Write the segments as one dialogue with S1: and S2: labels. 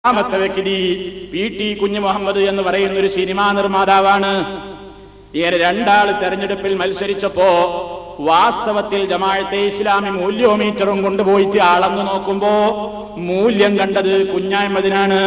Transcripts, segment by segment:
S1: രണ്ടാമത്തെ വ്യക്തി P T കുഞ്ഞു മുഹമ്മദ് എന്ന് പറയുന്ന ഒരു സിനിമാ നിർമ്മാതാവാണ് ഇങ്ങനെ രണ്ടാള് തെരഞ്ഞെടുപ്പിൽ മത്സരിച്ചപ്പോ വാസ്തവത്തിൽ ജമാഅത്തെ ഇസ്ലാമി മൂല്യോമീറ്ററും കൊണ്ടുപോയിട്ട് അളന്നു നോക്കുമ്പോ മൂല്യം കണ്ടത് കുഞ്ഞായ്മതിനാണ്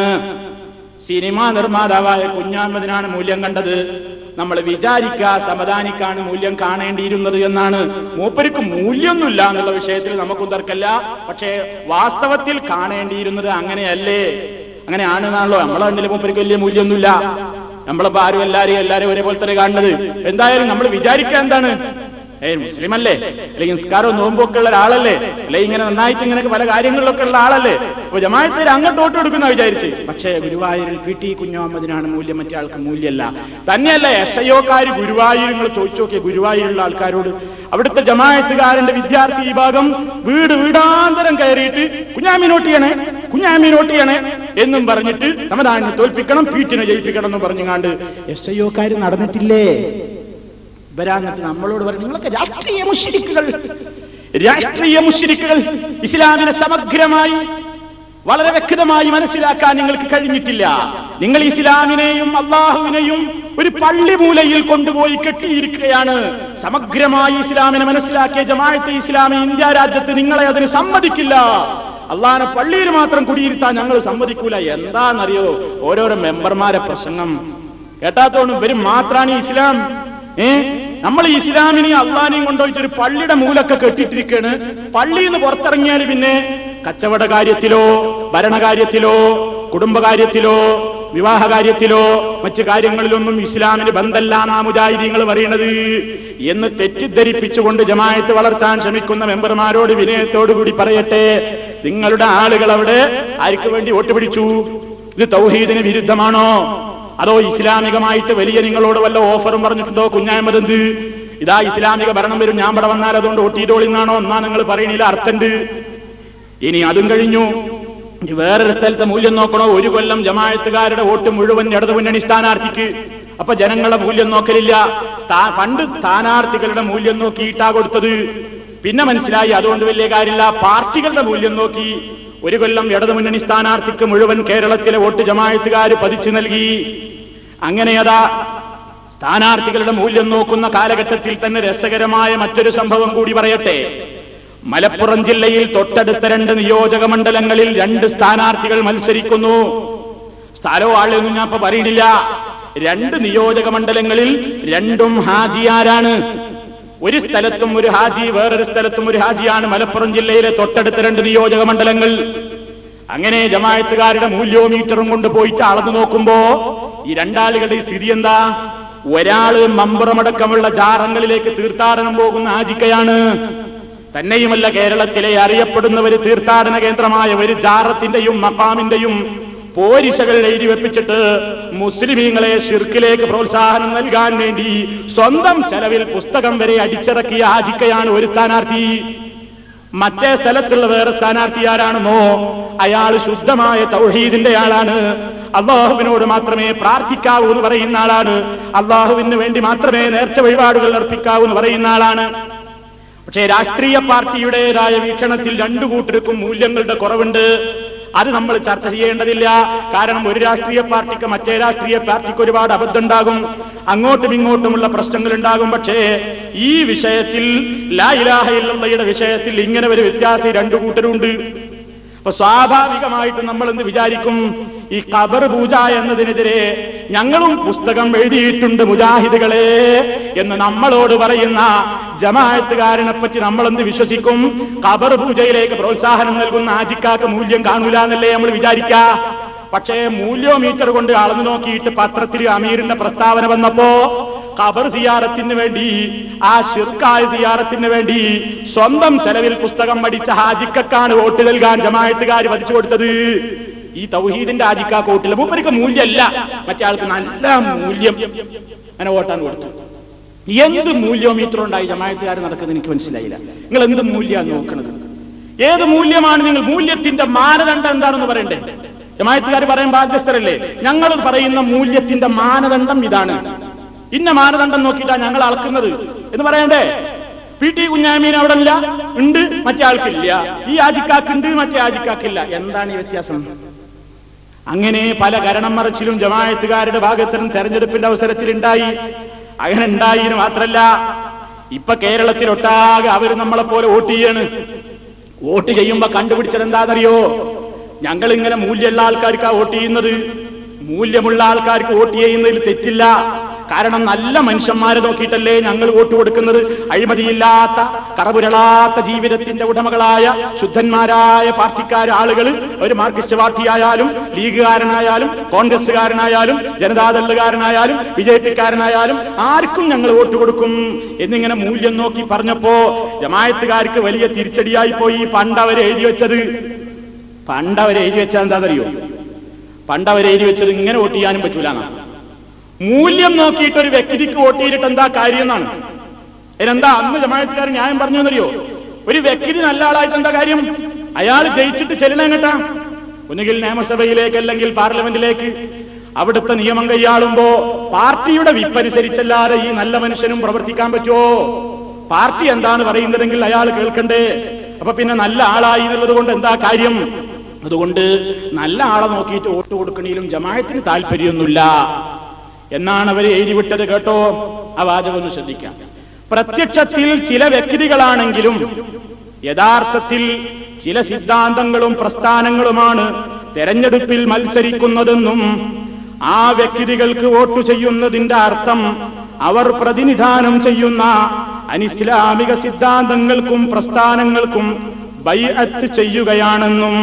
S1: സിനിമാ നിർമ്മാതാവായ കുഞ്ഞായ്മതിനാണ് മൂല്യം കണ്ടത് നമ്മൾ വിചാരിക്കുക സമദാനിക്കാണ് മൂല്യം കാണേണ്ടിയിരുന്നത് എന്നാണ് മൂപ്പർക്ക് മൂല്യമൊന്നുമില്ല എന്നുള്ള വിഷയത്തിൽ നമുക്കും തർക്കല്ല പക്ഷേ വാസ്തവത്തിൽ കാണേണ്ടിയിരുന്നത് അങ്ങനെയല്ലേ അങ്ങനെയാണെന്നാണല്ലോ നമ്മളെ കണ്ണിൽ മൂപ്പർക്ക് വലിയ മൂല്യമൊന്നുമില്ല നമ്മളിപ്പോ ആരും എല്ലാരെയും എല്ലാരും ഒരേപോലെ തന്നെ കാണുന്നത് എന്തായാലും നമ്മൾ വിചാരിക്കുക എന്താണ് ഏയ് മുസ്ലിം അല്ലേ അല്ലെങ്കിൽ നിസ്കാരവും നോമ്പൊക്കെ ഉള്ള ഒരാളല്ലേ അല്ലെ ഇങ്ങനെ നന്നായിട്ട് ഇങ്ങനെ പല കാര്യങ്ങളിലൊക്കെ ഉള്ള ആളല്ലേ അപ്പൊ ജമാഅത്തിൽ അങ്ങോട്ട് വോട്ട് കൊടുക്കുന്ന വിചാരിച്ച് പക്ഷേ ഗുരുവായൂരിൽ പി ടി കുഞ്ഞോമ്മദിനാണ് മൂല്യം മറ്റേ ആൾക്ക് മൂല്യമല്ല തന്നെയല്ല എസ് ഐ ഒക്കാര് ഗുരുവായൂർ നിങ്ങൾ ചോദിച്ചു നോക്കിയ ഗുരുവായൂരുള്ള ആൾക്കാരോട് അവിടുത്തെ ജമാഅത്തുകാരന്റെ വിദ്യാർത്ഥി വിഭാഗം വീട് വീടാന്തരം കയറിയിട്ട് കുഞ്ഞാമീനോട്ട് ചെയ്യണേ കുഞ്ഞാമീനോട്ട് ചെയ്യണേ എന്നും പറഞ്ഞിട്ട് സമദാനെ തോൽപ്പിക്കണം പീറ്റിനെ ജയിപ്പിക്കണം എന്ന് പറഞ്ഞുകൊണ്ട് എസ് ഐ ഒക്കാര് നടന്നിട്ടില്ലേ ഇവരാന്നിട്ട് നമ്മളോട് പറഞ്ഞു നിങ്ങളൊക്കെ രാഷ്ട്രീയ മുഷിരിക്കുകൾ രാഷ്ട്രീയ മുഷിരിക്കുകൾ ഇസ്ലാമിനെ സമഗ്രമായി വളരെ വ്യക്തമായി മനസ്സിലാക്കാൻ നിങ്ങൾക്ക് കഴിഞ്ഞിട്ടില്ല നിങ്ങൾ ഇസ്ലാമിനെയും അള്ളാഹുവിനെയും ഒരു പള്ളിമൂലയിൽ കൊണ്ടുപോയി കെട്ടിയിരിക്കുകയാണ് സമഗ്രമായി ഇസ്ലാമിനെ മനസ്സിലാക്കിയ ജമാഅത്തെ ഇസ്ലാമി ഇന്ത്യ രാജ്യത്ത് നിങ്ങളെ അതിന് സമ്മതിക്കില്ല അള്ളാഹിനെ പള്ളിയിൽ മാത്രം കുടിയിരുത്താൻ ഞങ്ങൾ സമ്മതിക്കൂല എന്താണെന്നറിയോ ഓരോരോ മെമ്പർമാരെ പ്രസംഗം കേട്ടാത്തോണ്ടും ഇവര് മാത്രാണ് ഈ ഇസ്ലാം ഏ നമ്മൾ ഈ ഇസ്ലാമിനെയും അള്ളാനെയും കൊണ്ടുപോയിട്ട് ഒരു പള്ളിയുടെ മൂലൊക്കെ കെട്ടിട്ടിരിക്കുകയാണ് പള്ളിയിൽ നിന്ന് പുറത്തിറങ്ങിയാൽ പിന്നെ കച്ചവട കാര്യത്തിലോ ഭരണകാര്യത്തിലോ കുടുംബകാര്യത്തിലോ വിവാഹ കാര്യത്തിലോ മറ്റു കാര്യങ്ങളിലൊന്നും ഇസ്ലാമിന് ബന്ധല്ലാന്നാ മുജാഹിദീങ്ങൾ പറയണത് എന്ന് തെറ്റിദ്ധരിപ്പിച്ചുകൊണ്ട് ജമായത്ത് വളർത്താൻ ശ്രമിക്കുന്ന മെമ്പർമാരോട് വിനയത്തോടു കൂടി പറയട്ടെ നിങ്ങളുടെ ആളുകൾ അവിടെ ആർക്ക് വേണ്ടി വോട്ട് പിടിച്ചു ഇത് തൗഹീദിന് വിരുദ്ധമാണോ അതോ ഇസ്ലാമികമായിട്ട് വലിയ നിങ്ങളോട് വല്ല ഓഫറും പറഞ്ഞിട്ടുണ്ടോ കുഞ്ഞായ്മത് എന്ത് ഇതാ ഇസ്ലാമിക ഭരണം വരും ഞാൻ ഇവിടെ വന്നാൽ അതുകൊണ്ട് ഒട്ടിയിട്ടോളിന്നാണോ എന്നാ നിങ്ങൾ പറയണില്ല അർത്ഥണ്ട് ഇനി അതും കഴിഞ്ഞു ഇനി വേറൊരു സ്ഥലത്തെ മൂല്യം നോക്കണോ ഒരു കൊല്ലം ജമാഅത്തുകാരുടെ വോട്ട് മുഴുവൻ ഇടതു മുന്നണി സ്ഥാനാർത്ഥിക്ക് അപ്പൊ ജനങ്ങളുടെ മൂല്യം നോക്കലില്ല സ്ഥാ- പണ്ട് സ്ഥാനാർത്ഥികളുടെ മൂല്യം നോക്കിയിട്ടാ കൊടുത്തത് പിന്നെ മനസ്സിലായി അതുകൊണ്ട് വലിയ കാര്യമില്ല പാർട്ടികളുടെ മൂല്യം നോക്കി ഒരു കൊല്ലം ഇടതു മുന്നണി സ്ഥാനാർത്ഥിക്ക് മുഴുവൻ കേരളത്തിലെ വോട്ട് ജമാഅത്തുകാർ പതിച്ചു നൽകി അങ്ങനെ അതാ സ്ഥാനാർത്ഥികളുടെ മൂല്യം നോക്കുന്ന കാലഘട്ടത്തിൽ തന്നെ രസകരമായ മറ്റൊരു സംഭവം കൂടി പറയട്ടെ മലപ്പുറം ജില്ലയിൽ തൊട്ടടുത്ത രണ്ട് നിയോജക മണ്ഡലങ്ങളിൽ രണ്ട് സ്ഥാനാർത്ഥികൾ മത്സരിക്കുന്നു സ്ഥലവും ആളെയൊന്നും ഞാൻ ഇപ്പൊ പറയണില്ല രണ്ട് നിയോജക മണ്ഡലങ്ങളിൽ രണ്ടും ഹാജിയാരാണ് ഒരു സ്ഥലത്തും ഒരു ഹാജി വേറൊരു സ്ഥലത്തും ഒരു ഹാജിയാണ് മലപ്പുറം ജില്ലയിലെ തൊട്ടടുത്ത രണ്ട് നിയോജക മണ്ഡലങ്ങൾ അങ്ങനെ ജമായത്തുകാരുടെ മൂല്യോമീറ്ററും കൊണ്ട് പോയിട്ട് അളന്നു നോക്കുമ്പോ ഈ രണ്ടാളുകളുടെ സ്ഥിതി എന്താ ഒരാള് മമ്പുറമടക്കമുള്ള ജാറങ്ങളിലേക്ക് തീർത്ഥാടനം പോകുന്ന ഹാജിക്കയാണ് തന്നെയുമല്ല കേരളത്തിലെ അറിയപ്പെടുന്ന ഒരു തീർത്ഥാടന കേന്ദ്രമായ ഒരു ജാറത്തിന്റെയും മക്കാമിന്റെയും പോരിശകൾ എഴുതി വെപ്പിച്ചിട്ട് മുസ്ലിമീങ്ങളെ ഷിർക്കിലേക്ക് പ്രോത്സാഹനം നൽകാൻ വേണ്ടി സ്വന്തം ചെലവിൽ പുസ്തകം വരെ അടിച്ചിറക്കിയ ഹാജിക്കയാണ് ഒരു സ്ഥാനാർത്ഥി മറ്റേ സ്ഥലത്തുള്ള വേറെ സ്ഥാനാർത്ഥി ആരാണെന്നോ അയാൾ ശുദ്ധമായ തൗഹീദിന്റെ ആളാണ് അള്ളാഹുവിനോട് മാത്രമേ പ്രാർത്ഥിക്കാവൂ എന്ന് പറയുന്ന ആളാണ് അള്ളാഹുവിന് വേണ്ടി മാത്രമേ നേർച്ച വഴിപാടുകൾ അർപ്പിക്കാവൂ എന്ന് പറയുന്ന ആളാണ് പക്ഷേ രാഷ്ട്രീയ പാർട്ടിയുടേതായ വീക്ഷണത്തിൽ രണ്ടു കൂട്ടർക്കും മൂല്യങ്ങളുടെ കുറവുണ്ട് അത് നമ്മൾ ചർച്ച ചെയ്യേണ്ടതില്ല കാരണം ഒരു രാഷ്ട്രീയ പാർട്ടിക്ക് മറ്റേ രാഷ്ട്രീയ പാർട്ടിക്ക് ഒരുപാട് അബദ്ധം ഉണ്ടാകും അങ്ങോട്ടും ഇങ്ങോട്ടുമുള്ള പ്രശ്നങ്ങൾ ഉണ്ടാകും പക്ഷേ ഈ വിഷയത്തിൽ ലാ ഇലാഹ ഇല്ലല്ലയുടെ വിഷയത്തിൽ ഇങ്ങനെ ഒരു വ്യത്യാസം ഈ രണ്ടു കൂട്ടരുണ്ട് അപ്പൊ സ്വാഭാവികമായിട്ടും നമ്മൾ എന്ത് വിചാരിക്കും ഈ ഖബർ പൂജ എന്നതിനെതിരെ ഞങ്ങളും പുസ്തകം എഴുതിയിട്ടുണ്ട് മുജാഹിദുകളെ എന്ന് നമ്മളോട് പറയുന്ന ജമാഅത്തുകാരനെ പറ്റി നമ്മൾ എന്ത് വിശ്വസിക്കും ഖബർ പൂജയിലേക്ക് പ്രോത്സാഹനം നൽകുന്ന ആജിക്കാക്ക് മൂല്യം കാണൂല എന്നല്ലേ നമ്മൾ വിചാരിക്ക പക്ഷേ മൂല്യോമീറ്റർ കൊണ്ട് അളന്നു നോക്കിയിട്ട് പത്രത്തിൽ അമീറിന്റെ പ്രസ്താവന വന്നപ്പോ ഖബർ സിയാറത്തിന് വേണ്ടി ആ ഷിർക്കായ സിയാറത്തിന് വേണ്ടി സ്വന്തം ചെലവിൽ പുസ്തകം പഠിച്ച ഹാജിക്കാണ് വോട്ട് നൽകാൻ ജമായത്തുകാർ വധിച്ചു കൊടുത്തത് ഈ തൗഹീദിന്റെ ഹാജിക്കാക്ക് വോട്ടില്ല മൂപ്പർക്ക് മൂല്യമല്ല മറ്റേ ആൾക്ക് നല്ല മൂല്യം അങ്ങനെ വോട്ടാൻ കൊടുത്തു എന്ത് മൂല്യോമീറ്റർ ഉണ്ടായി ജമായത്തുകാർ നടക്കുന്നത് എനിക്ക് മനസ്സിലായില്ല നിങ്ങൾ എന്ത് മൂല്യമാണ് നോക്കുന്നത് ഏത് മൂല്യമാണ് നിങ്ങൾ മൂല്യത്തിന്റെ മാനദണ്ഡം എന്താണെന്ന് പറയണ്ടേ ജമായത്തുകാർ പറയാൻ ബാധ്യസ്ഥരല്ലേ ഞങ്ങൾ പറയുന്ന മൂല്യത്തിന്റെ മാനദണ്ഡം ഇതാണ് ഇന്ന മാനദണ്ഡം നോക്കിയിട്ടാണ് ഞങ്ങൾ അളക്കുന്നത് എന്ന് പറയണ്ടേ പി ടി കുഞ്ഞാമീൻ അവിടെ ഇല്ല ഉണ്ട് മറ്റേ ആൾക്കില്ല ഈ ആജിക്കാക്കുണ്ട് മറ്റേ ആജിക്കാക്കില്ല എന്താണ് ഈ വ്യത്യാസം അങ്ങനെ പല കരണം മറിച്ചിലും ജമായത്തുകാരുടെ ഭാഗത്തുനിന്ന് തെരഞ്ഞെടുപ്പിന്റെ അവസരത്തിൽ ഉണ്ടായി അങ്ങനെ ഉണ്ടായിന്ന് മാത്രല്ല ഇപ്പൊ കേരളത്തിലൊട്ടാകെ അവര് നമ്മളെ പോലെ വോട്ട് ചെയ്യാണ് വോട്ട് ചെയ്യുമ്പോ കണ്ടുപിടിച്ചത് എന്താണെന്നറിയോ ഞങ്ങൾ ഇങ്ങനെ മൂല്യമുള്ള ആൾക്കാർക്കാ വോട്ട് ചെയ്യുന്നത് മൂല്യമുള്ള ആൾക്കാർക്ക് വോട്ട് ചെയ്യുന്നതിൽ തെറ്റില്ല കാരണം നല്ല മനുഷ്യന്മാരെ നോക്കിയിട്ടല്ലേ ഞങ്ങൾ വോട്ട് കൊടുക്കുന്നത് അഴിമതിയില്ലാത്ത കറപുരളാത്ത ജീവിതത്തിന്റെ ഉടമകളായ ശുദ്ധന്മാരായ പാർട്ടിക്കാർ ആളുകൾ ഒരു മാർക്സിസ്റ്റ് പാർട്ടിയായാലും ലീഗുകാരനായാലും കോൺഗ്രസ്സുകാരനായാലും ജനതാദളുകാരനായാലും ബി ജെ പിക്കാരനായാലും ആർക്കും ഞങ്ങൾ വോട്ട് കൊടുക്കും എന്നിങ്ങനെ മൂല്യം നോക്കി പറഞ്ഞപ്പോ ജമായത്തുകാർക്ക് വലിയ തിരിച്ചടിയായി പോയി പണ്ട് അവർ എഴുതി വെച്ചത് പണ്ട് അവർ എഴുതി വെച്ചാൽ എന്താണെന്നറിയോ പണ്ട് അവർ എഴുതി വെച്ചത് ഇങ്ങനെ വോട്ട് ചെയ്യാനും പറ്റൂല എന്നാണ് മൂല്യം നോക്കിയിട്ട് ഒരു വ്യക്തിക്ക് വോട്ട് ചെയ്തിട്ട് എന്താ കാര്യം എന്നാണ് അതിനെന്താ അന്ന് ജമാഅത്തുകാർ ന്യായം പറഞ്ഞു എന്നറിയോ ഒരു വ്യക്തി നല്ല ആളായിട്ട് എന്താ കാര്യം അയാൾ ജയിച്ചിട്ട് ചെല്ലണം എങ്ങട്ടാ ഒന്നുകിൽ നിയമസഭയിലേക്ക് അല്ലെങ്കിൽ പാർലമെന്റിലേക്ക് അവിടുത്തെ നിയമം കൈയാളുമ്പോ പാർട്ടിയുടെ വിപ്പനുസരിച്ചല്ലാതെ ഈ നല്ല മനുഷ്യനും പ്രവർത്തിക്കാൻ പറ്റുമോ പാർട്ടി എന്താണ് പറയുന്നതെങ്കിൽ അയാൾ കേൾക്കണ്ടേ അപ്പൊ പിന്നെ നല്ല ആളായി എന്നുള്ളത് കൊണ്ട് എന്താ കാര്യം അതുകൊണ്ട് നല്ല ആളെ നോക്കിയിട്ട് വോട്ട് കൊടുക്കണേലും ജമായത്തിന് താല്പര്യമൊന്നുമില്ല എന്നാണ് അവർ എഴുതിവിട്ടത് കേട്ടോ ആ വാചകം ഒന്ന് ശ്രദ്ധിക്കാം പ്രത്യക്ഷത്തിൽ ചില വ്യക്തികളാണെങ്കിലും യഥാർത്ഥത്തിൽ ചില സിദ്ധാന്തങ്ങളും പ്രസ്ഥാനങ്ങളുമാണ് തെരഞ്ഞെടുപ്പിൽ മത്സരിക്കുന്നതെന്നും ആ വ്യക്തികൾക്ക് വോട്ട് ചെയ്യുന്നതിന്റെ അർത്ഥം അവർ പ്രതിനിധാനം ചെയ്യുന്ന അനിസ്ലാമിക സിദ്ധാന്തങ്ങൾക്കും പ്രസ്ഥാനങ്ങൾക്കും ബൈഅത്ത് ചെയ്യുകയാണെന്നും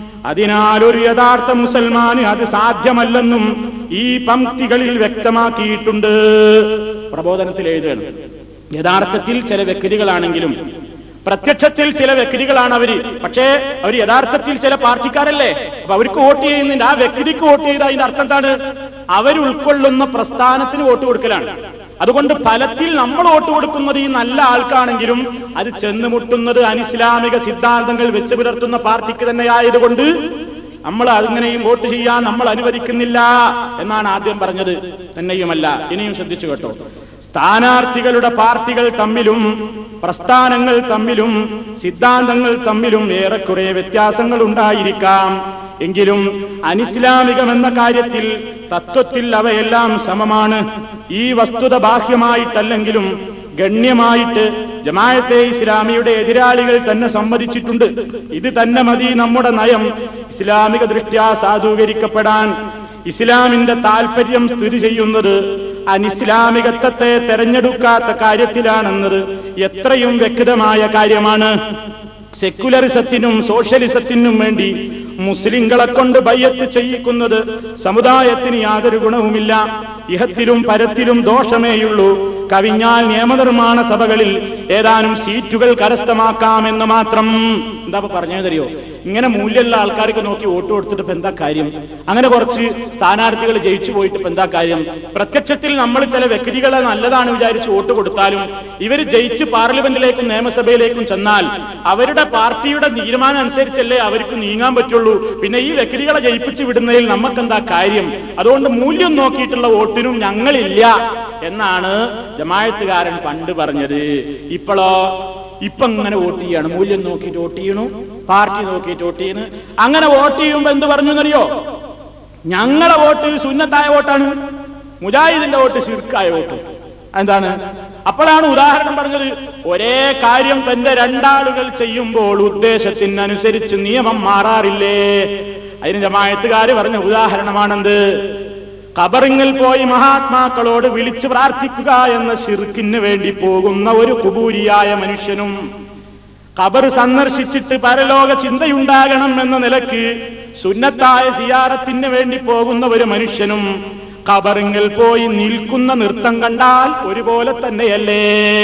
S1: അതിനാൽ ഒരു യഥാർത്ഥ മുസൽമാന് അത് സാധ്യമല്ലെന്നും ഈ പംക്തികളിൽ വ്യക്തമാക്കിയിട്ടുണ്ട് പ്രബോധനത്തിൽ എഴുതുകയാണ് യഥാർത്ഥത്തിൽ ചില വ്യക്തികളാണെങ്കിലും പ്രത്യക്ഷത്തിൽ ചില വ്യക്തികളാണ് അവര് പക്ഷേ അവർ യഥാർത്ഥത്തിൽ ചില പാർട്ടിക്കാരല്ലേ അപ്പൊ അവർക്ക് വോട്ട് ചെയ്യുന്നുണ്ട് ആ വ്യക്തിക്ക് വോട്ട് ചെയ്ത അതിന്റെ അർത്ഥം എന്താണ് അവർ ഉൾക്കൊള്ളുന്ന പ്രസ്ഥാനത്തിന് വോട്ട് കൊടുക്കലാണ് അതുകൊണ്ട് ഫലത്തിൽ നമ്മൾ വോട്ട് കൊടുക്കുന്നത് ഈ നല്ല ആൾക്കാണെങ്കിലും അത് ചെന്നുമുട്ടുന്നത് അനിസ്ലാമിക സിദ്ധാന്തങ്ങൾ വെച്ച് പുലർത്തുന്ന പാർട്ടിക്ക് തന്നെ ആയതുകൊണ്ട് നമ്മൾ അങ്ങനെയും വോട്ട് ചെയ്യാൻ നമ്മൾ അനുവദിക്കുന്നില്ല എന്നാണ് ആദ്യം പറഞ്ഞത് തന്നെയുമല്ല ഇനിയും ശ്രദ്ധിച്ചു കേട്ടോ സ്ഥാനാർത്ഥികളുടെ പാർട്ടികൾ തമ്മിലും പ്രസ്ഥാനങ്ങൾ തമ്മിലും സിദ്ധാന്തങ്ങൾ തമ്മിലും ഏറെക്കുറെ വ്യത്യാസങ്ങൾ ഉണ്ടായിരിക്കാം എങ്കിലും അനിസ്ലാമികമെന്ന കാര്യത്തിൽ തത്വത്തിൽ അവയെല്ലാം സമമാണ് ഈ വസ്തുത ബാഹ്യമായിട്ടല്ലെങ്കിലും ഗണ്യമായിട്ട് ജമായത്തെ ഇസ്ലാമിയുടെ എതിരാളികൾ തന്നെ സമ്മതിച്ചിട്ടുണ്ട് ഇത് തന്നെ മതി നമ്മുടെ നയം ഇസ്ലാമിക ദൃഷ്ട്യാ സാധൂകരിക്കപ്പെടാൻ ഇസ്ലാമിന്റെ താല്പര്യം സ്ഥിതി ചെയ്യുന്നത് അനിസ്ലാമികത്വത്തെ തെരഞ്ഞെടുക്കാത്ത കാര്യത്തിലാണെന്നത് എത്രയും വ്യക്തമായ കാര്യമാണ് സെക്കുലറിസത്തിനും സോഷ്യലിസത്തിനും വേണ്ടി മുസ്ലിങ്ങളെ കൊണ്ട് ബയ്യത്ത് ചെയ്യിക്കുന്നത് സമുദായത്തിന് യാതൊരു ഗുണവുമില്ല ഇഹത്തിലും പരത്തിലും ദോഷമേയുള്ളൂ കവിഞ്ഞാൽ നിയമനിർമ്മാണ സഭകളിൽ ഏതാനും സീറ്റുകൾ കരസ്ഥമാക്കാമെന്ന് മാത്രം എന്താ പറഞ്ഞു തരിയോ ഇങ്ങനെ മൂല്യമുള്ള ആൾക്കാർക്ക് നോക്കി വോട്ട് കൊടുത്തിട്ട് ഇപ്പൊ എന്താ കാര്യം അങ്ങനെ കുറച്ച് സ്ഥാനാർത്ഥികൾ ജയിച്ചു പോയിട്ട് ഇപ്പൊ എന്താ കാര്യം പ്രത്യക്ഷത്തിൽ നമ്മൾ ചില വ്യക്തികളെ നല്ലതാണ് വിചാരിച്ച് വോട്ട് കൊടുത്താലും ഇവർ ജയിച്ച് പാർലമെന്റിലേക്കും നിയമസഭയിലേക്കും ചെന്നാൽ അവരുടെ പാർട്ടിയുടെ തീരുമാനം അനുസരിച്ചല്ലേ അവർക്ക് നീങ്ങാൻ പറ്റുള്ളൂ പിന്നെ ഈ വ്യക്തികളെ ജയിപ്പിച്ച് വിടുന്നതിൽ നമുക്കെന്താ കാര്യം അതുകൊണ്ട് മൂല്യം നോക്കിയിട്ടുള്ള വോട്ടിനും ഞങ്ങളില്ല എന്നാണ് ജമായത്തുകാരൻ പണ്ട് പറഞ്ഞത് ഇപ്പോഴോ ഇപ്പൊ ഇങ്ങനെ വോട്ട് ചെയ്യാണ് മൂല്യം നോക്കിയിട്ട് വോട്ട് ചെയ്യണു പാർട്ടി നോക്കിയിട്ട് വോട്ട് ചെയ്യണു അങ്ങനെ വോട്ട് ചെയ്യുമ്പോ എന്ത് പറഞ്ഞു എന്നറിയോ ഞങ്ങളെ വോട്ട് സുന്നത്തായ വോട്ടാണ് മുജാഹിദിന്റെ വോട്ട് ശിർക്കായ വോട്ട് എന്താണ് അപ്പോഴാണ് ഉദാഹരണം പറഞ്ഞത് ഒരേ കാര്യം തന്റെ രണ്ടാളുകൾ ചെയ്യുമ്പോൾ ഉദ്ദേശത്തിനനുസരിച്ച് നിയമം മാറാറില്ലേ അതിന് ജമായത്തുകാര് പറഞ്ഞ ഉദാഹരണമാണെന്ത് ഖബറിങ്ങിൽ പോയി മഹാത്മാക്കളോട് വിളിച്ചു പ്രാർത്ഥിക്കുക എന്ന ഷിർക്കിന് വേണ്ടി പോകുന്ന ഒരു കുബൂരിയായ മനുഷ്യനും ഖബർ സന്ദർശിച്ചിട്ട് പരലോക ചിന്തയുണ്ടാകണം എന്ന നിലക്ക് സുന്നത്തായ സിയാറത്തിന് വേണ്ടി പോകുന്ന ഒരു മനുഷ്യനും ഖബറിങ്ങിൽ പോയി നിൽക്കുന്ന നൃത്തം കണ്ടാൽ ഒരുപോലെ തന്നെയല്ലേ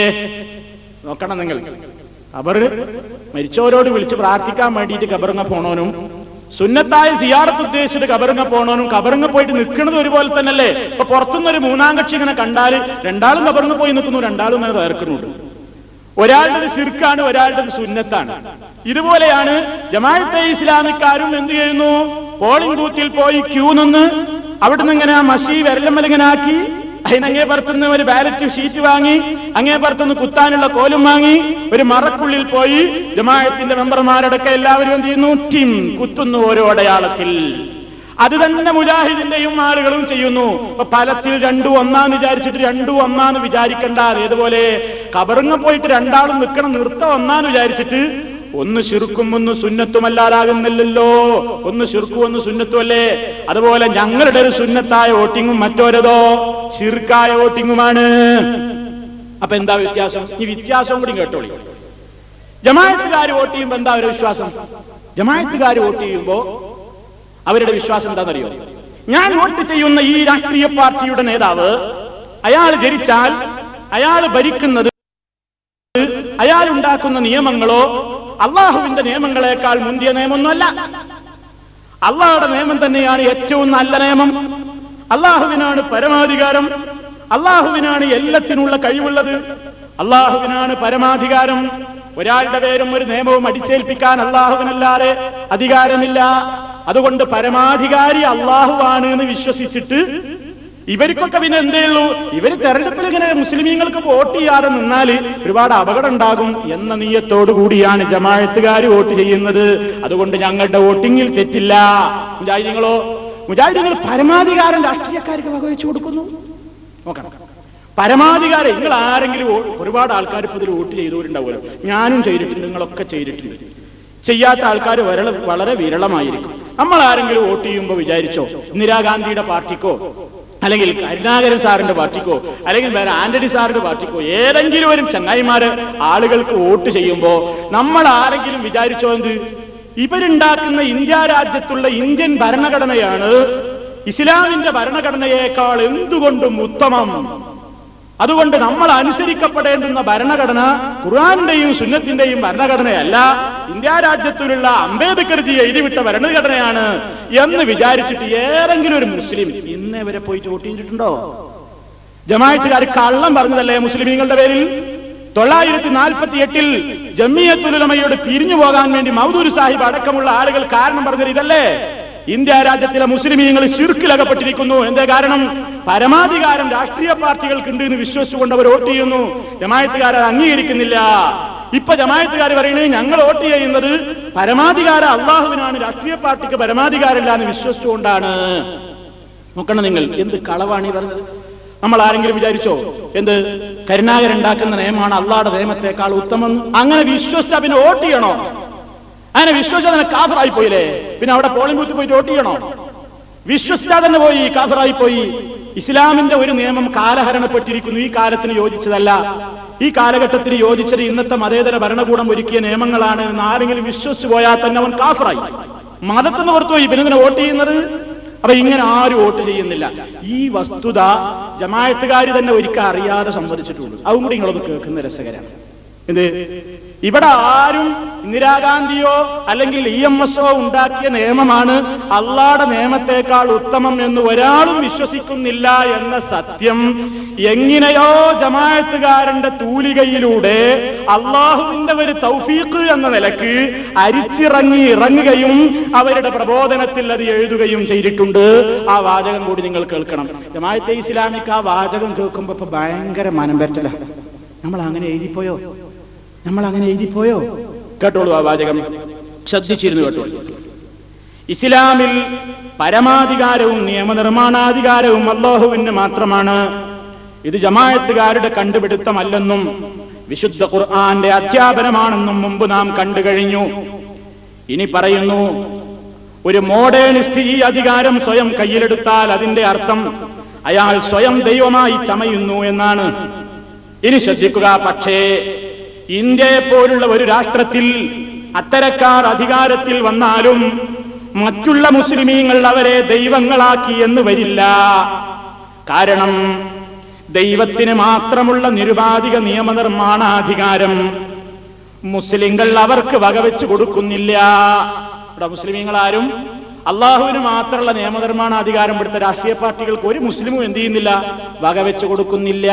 S1: നോക്കണം നിങ്ങൾ ഖബർ മരിച്ചവരോട് വിളിച്ച് പ്രാർത്ഥിക്കാൻ വേണ്ടിയിട്ട് ഖബറിങ്ങ പോണോനും സുന്നത്തായ സിയാറത്ത് ഉദ്ദേശിച്ചിട്ട് കബറിങ്ങ പോണോനും കബറിങ്ങ പോയിട്ട് നിൽക്കുന്നത് ഒരുപോലെ തന്നെയല്ലേ ഇപ്പൊ പുറത്തുനിന്ന് ഒരു മൂന്നാം കക്ഷി ഇങ്ങനെ കണ്ടാൽ രണ്ടാളും കബറിങ്ങ പോയി നിൽക്കുന്നു രണ്ടാളും ഇങ്ങനെ തകർക്കുന്നുണ്ട് ഒരാളുടെ ശിർക്കാണ് ഒരാളുടെ സുന്നത്താണ് ഇതുപോലെയാണ് ജമാഅത്തെ ഇസ്ലാമിക്കാരും എന്ത് ചെയ്യുന്നു പോളിംഗ് ബൂത്തിൽ പോയി ക്യൂ നിന്ന് അവിടുന്ന് ഇങ്ങനെ ആ മഷി വിരലമ്മലിങ്ങനെ ആക്കി അതിനങ്ങേ പുറത്തുനിന്ന് ഒരു ബാലറ്റ് ഷീറ്റ് വാങ്ങി അങ്ങേ പുറത്തുനിന്ന് കുത്താനുള്ള കോലും വാങ്ങി ഒരു മറക്കുള്ളിൽ പോയി ജമാഅത്തിന്റെ മെമ്പർമാരടക്കം എല്ലാവരും എന്ത് ചെയ്യുന്നു ടീം കുത്തുന്നു ഓരോ അടയാളത്തിൽ അത് തന്നെ മുജാഹിദിന്റെയും ആളുകളും ചെയ്യുന്നു അപ്പൊ ഫലത്തിൽ രണ്ടു ഒന്നാന്ന് വിചാരിച്ചിട്ട് രണ്ടു ഒന്നാന്ന് വിചാരിക്കണ്ട ഏതുപോലെ കബറിങ്ങ പോയിട്ട് രണ്ടാളും നിൽക്കണം നിർത്ത ഒന്നാന്ന് വിചാരിച്ചിട്ട് ഒന്ന് ശിർക്കും ഒന്ന് സുന്നത്തുമല്ലാതാകുന്നില്ലല്ലോ ഒന്ന് ശിർക്കും ഒന്ന് സുന്നത്തുമല്ലേ അതുപോലെ ഞങ്ങളുടെ ഒരു സുന്നത്തായ വോട്ടിങ്ങും മറ്റോരതോ ശിർക്കായ വോട്ടിങ്ങുമാണ് അപ്പൊ എന്താ വ്യത്യാസം ഈ വ്യത്യാസം കൂടി കേട്ടോളി ജമാഅത്തുകാർ വോട്ട് ചെയ്യുമ്പോ എന്താ അവരുടെ വിശ്വാസം ജമാഅത്തുകാർ വോട്ട് ചെയ്യുമ്പോ അവരുടെ വിശ്വാസം എന്താണെന്നറിയോ ഞാൻ വോട്ട് ചെയ്യുന്ന ഈ രാഷ്ട്രീയ പാർട്ടിയുടെ നേതാവ് അയാൾ ജനിച്ചാൽ അയാൾ ഭരിക്കുന്നത് അയാൾ ഉണ്ടാക്കുന്ന നിയമങ്ങളോ അള്ളാഹുവിന്റെ നിയമങ്ങളെക്കാൾ മുന്തിയ നിയമമൊന്നുമല്ല അള്ളാഹുടെ നിയമം തന്നെയാണ് ഏറ്റവും നല്ല നിയമം അള്ളാഹുവിനാണ് പരമാധികാരം അള്ളാഹുവിനാണ് എല്ലാത്തിനുള്ള കഴിവുള്ളത് അള്ളാഹുവിനാണ് പരമാധികാരം ഒരാളുടെ പേരും ഒരു നിയമവും അടിച്ചേൽപ്പിക്കാൻ അള്ളാഹുവിനല്ലാതെ അധികാരമില്ല അതുകൊണ്ട് പരമാധികാരി അള്ളാഹുവാണ് എന്ന് വിശ്വസിച്ചിട്ട് ഇവർക്കൊക്കെ പിന്നെ എന്തേ ഉള്ളൂ ഇവര് തെരഞ്ഞെടുപ്പിൽ ഇങ്ങനെ മുസ്ലിമീങ്ങൾക്ക് വോട്ട് ചെയ്യാതെ നിന്നാല് ഒരുപാട് അപകടം ഉണ്ടാകും എന്ന നീയത്തോടു കൂടിയാണ് ജമാഴത്തുകാർ വോട്ട് ചെയ്യുന്നത് അതുകൊണ്ട് ഞങ്ങളുടെ വോട്ടിങ്ങിൽ തെറ്റില്ല മുജാഹിദീങ്ങളോ മുജാഹിദീങ്ങൾ പരമാധികാരം രാഷ്ട്രീയക്കാർക്ക് വകവെച്ചു കൊടുക്കുന്നു നോക്കണം പരമാധികാരം നിങ്ങൾ ആരെങ്കിലും വോ- ഒരുപാട് ആൾക്കാർ ഇപ്പൊ ഇതിൽ വോട്ട് ചെയ്തവരുണ്ടാവുമല്ലോ ഞാനും ചെയ്തിട്ടുണ്ട് നിങ്ങളൊക്കെ ചെയ്തിട്ടുണ്ട് ചെയ്യാത്ത ആൾക്കാർ വരള വളരെ വിരളമായിരിക്കും നമ്മൾ ആരെങ്കിലും വോട്ട് ചെയ്യുമ്പോൾ വിചാരിച്ചോ ഇന്ദിരാഗാന്ധിയുടെ പാർട്ടിക്കോ അല്ലെങ്കിൽ കരുണാകരൻ സാറിന്റെ പാർട്ടിക്കോ അല്ലെങ്കിൽ വേറെ ആന്റണി സാറിന്റെ പാർട്ടിക്കോ ഏതെങ്കിലും ഒരു ചങ്ങായിമാര് ആളുകൾക്ക് വോട്ട് ചെയ്യുമ്പോ നമ്മൾ ആരെങ്കിലും വിചാരിച്ചോ എന്ത് ഇവരുണ്ടാക്കുന്ന ഇന്ത്യ രാജ്യത്തുള്ള ഇന്ത്യൻ ഭരണഘടനയാണ് ഇസ്ലാമിന്റെ ഭരണഘടനയേക്കാൾ എന്തുകൊണ്ടും ഉത്തമം അതുകൊണ്ട് നമ്മൾ അനുസരിക്കപ്പെടേണ്ടുന്ന ഭരണഘടന ഖുർആാനിന്റെയും സുന്നത്തിന്റെയും ഭരണഘടനയല്ല ഇന്ത്യ രാജ്യത്തിലുള്ള അംബേദ്കർജി എഴുതിവിട്ട ഭരണഘടനയാണ് എന്ന് വിചാരിച്ചിട്ട് ഏതെങ്കിലും ഒരു മുസ്ലിം ഇന്നേ വരെ പോയിട്ട് വോട്ട് ചെയ്തിട്ടുണ്ടോ ജമാഅത്തുകാർ കള്ളം പറഞ്ഞതല്ലേ മുസ്ലിമീങ്ങളുടെ പേരിൽ തൊള്ളായിരത്തി നാൽപ്പത്തി എട്ടിൽ ജമിയത്തുലമയോട് പിരിഞ്ഞു പോകാൻ വേണ്ടി മൗദൂർ സാഹിബ് അടക്കമുള്ള ആളുകൾ കാരണം പറഞ്ഞത് ഇതല്ലേ ഇന്ത്യ രാജ്യത്തിലെ മുസ്ലിമീങ്ങൾ ശിർക്കിലകപ്പെട്ടിരിക്കുന്നു എന്തേ കാരണം പരമാധികാരം രാഷ്ട്രീയ പാർട്ടികൾക്കുണ്ട് എന്ന് വിശ്വസിച്ചുകൊണ്ട് അവർ വോട്ട് ചെയ്യുന്നു ജമായത്തുകാർ അത് അംഗീകരിക്കുന്നില്ല ഇപ്പൊ ജമായത്തുകാർ പറയുന്നത് ഞങ്ങൾ വോട്ട് ചെയ്യുന്നത് പരമാധികാരം അള്ളാഹുവിനാണ് രാഷ്ട്രീയ പാർട്ടിക്ക് പരമാധികാരമില്ല എന്ന് വിശ്വസിച്ചുകൊണ്ടാണ് നോക്കണം നിങ്ങൾ എന്ത് കളവാണ് ഈ പറഞ്ഞത് നമ്മൾ ആരെങ്കിലും വിചാരിച്ചോ എന്ത് കരുണാകരൻ ഉണ്ടാക്കുന്ന നിയമമാണ് അള്ളാഹുടെ നിയമത്തെക്കാൾ ഉത്തമം അങ്ങനെ വിശ്വസിച്ചാ പിന്നെ വോട്ട് ചെയ്യണോ അങ്ങനെ വിശ്വസിച്ചാൽ തന്നെ കാഫറായി പോയില്ലേ പിന്നെ അവിടെ പോളിംഗ് ബൂത്ത് പോയിട്ട് വോട്ട് ചെയ്യണോ വിശ്വസിച്ചാൽ തന്നെ പോയി കാഫറായി പോയി ഇസ്ലാമിന്റെ ഒരു നിയമം കാലഹരണപ്പെട്ടിരിക്കുന്നു ഈ കാലത്തിന് യോജിച്ചതല്ല ഈ കാലഘട്ടത്തിന് യോജിച്ചത് ഇന്നത്തെ മതേതര ഭരണകൂടം ഒരുക്കിയ നിയമങ്ങളാണ് എന്ന് ആരെങ്കിലും വിശ്വസിച്ചു പോയാൽ തന്നെ അവൻ കാഫറായി മതത്തിന് പുറത്തുപോയി പിന്നെ ഇതിനെ വോട്ട് ചെയ്യുന്നത് അപ്പൊ ഇങ്ങനെ ആരും വോട്ട് ചെയ്യുന്നില്ല ഈ വസ്തുത ജമായത്തുകാർ തന്നെ ഒരിക്കൽ അറിയാതെ സംഭവിച്ചിട്ടുണ്ട് അതും കൂടി നിങ്ങളൊന്ന് കേൾക്കുന്ന രസകരമാണ് എന്ത് ഇവിടെ ആരും ഇന്ദിരാഗാന്ധിയോ അല്ലെങ്കിൽ ഇ എം എസ് ഒ ഉണ്ടാക്കിയ നിയമമാണ് അള്ളാടെ നിയമത്തെക്കാൾ ഉത്തമം എന്ന് ഒരാളും വിശ്വസിക്കുന്നില്ല എന്ന സത്യം എങ്ങനെയോ ജമായത്തുകാരന്റെ തൂലികയിലൂടെ അള്ളാഹുവിന്റെ ഒരു തൗഫീഖ് എന്ന നിലക്ക് അരിച്ചിറങ്ങി ഇറങ്ങുകയും അവരുടെ പ്രബോധനത്തിൽ അത് എഴുതുകയും ചെയ്തിട്ടുണ്ട് ആ വാചകം കൂടി നിങ്ങൾ കേൾക്കണം ജമായത്തെ ഇസ്ലാമിക്ക് ആ വാചകം കേൾക്കുമ്പോ ഇപ്പൊ ഭയങ്കര മനം പറ്റല നമ്മൾ അങ്ങനെ എഴുതിപ്പോയോ നമ്മൾ അങ്ങനെ എഴുതിപ്പോയോ കേട്ടോളൂ ആ വാചകം ശ്രദ്ധിച്ചിരുന്നു കേട്ടോളൂ ഇസ്ലാമിൽ പരമാധികാരവും നിയമനിർമ്മാണാധികാരവും അള്ളാഹുവിന് മാത്രമാണ് ഇത് ജമായത്തുകാരുടെ കണ്ടുപിടുത്തമല്ലെന്നും വിശുദ്ധ ഖുർആന്റെ അധ്യാപനമാണെന്നും മുമ്പ് നാം കണ്ടു കഴിഞ്ഞു ഇനി പറയുന്നു ഒരു മോഡേണിസ്റ്റ് ഈ അധികാരം സ്വയം കയ്യിലെടുത്താൽ അതിന്റെ അർത്ഥം അയാൾ സ്വയം ദൈവമായി ചമയുന്നു എന്നാണ് ഇനി ശ്രദ്ധിക്കുക പക്ഷേ ഇന്ത്യയെ പോലുള്ള ഒരു രാഷ്ട്രത്തിൽ അത്തരക്കാർ അധികാരത്തിൽ വന്നാലും മറ്റുള്ള മുസ്ലിമീങ്ങൾ അവരെ ദൈവങ്ങളാക്കി എന്ന് വരില്ല കാരണം ദൈവത്തിന് മാത്രമുള്ള നിരുപാധിക നിയമനിർമ്മാണാധികാരം മുസ്ലിങ്ങൾ അവർക്ക് വകവെച്ച് കൊടുക്കുന്നില്ല ഇവിടെ മുസ്ലിമീങ്ങൾ ആരും അള്ളാഹുവിന് മാത്രമുള്ള നിയമനിർമ്മാണ അധികാരം എടുത്ത രാഷ്ട്രീയ പാർട്ടികൾക്ക് ഒരു മുസ്ലിമും എന്ത് ചെയ്യുന്നില്ല വകവെച്ച് കൊടുക്കുന്നില്ല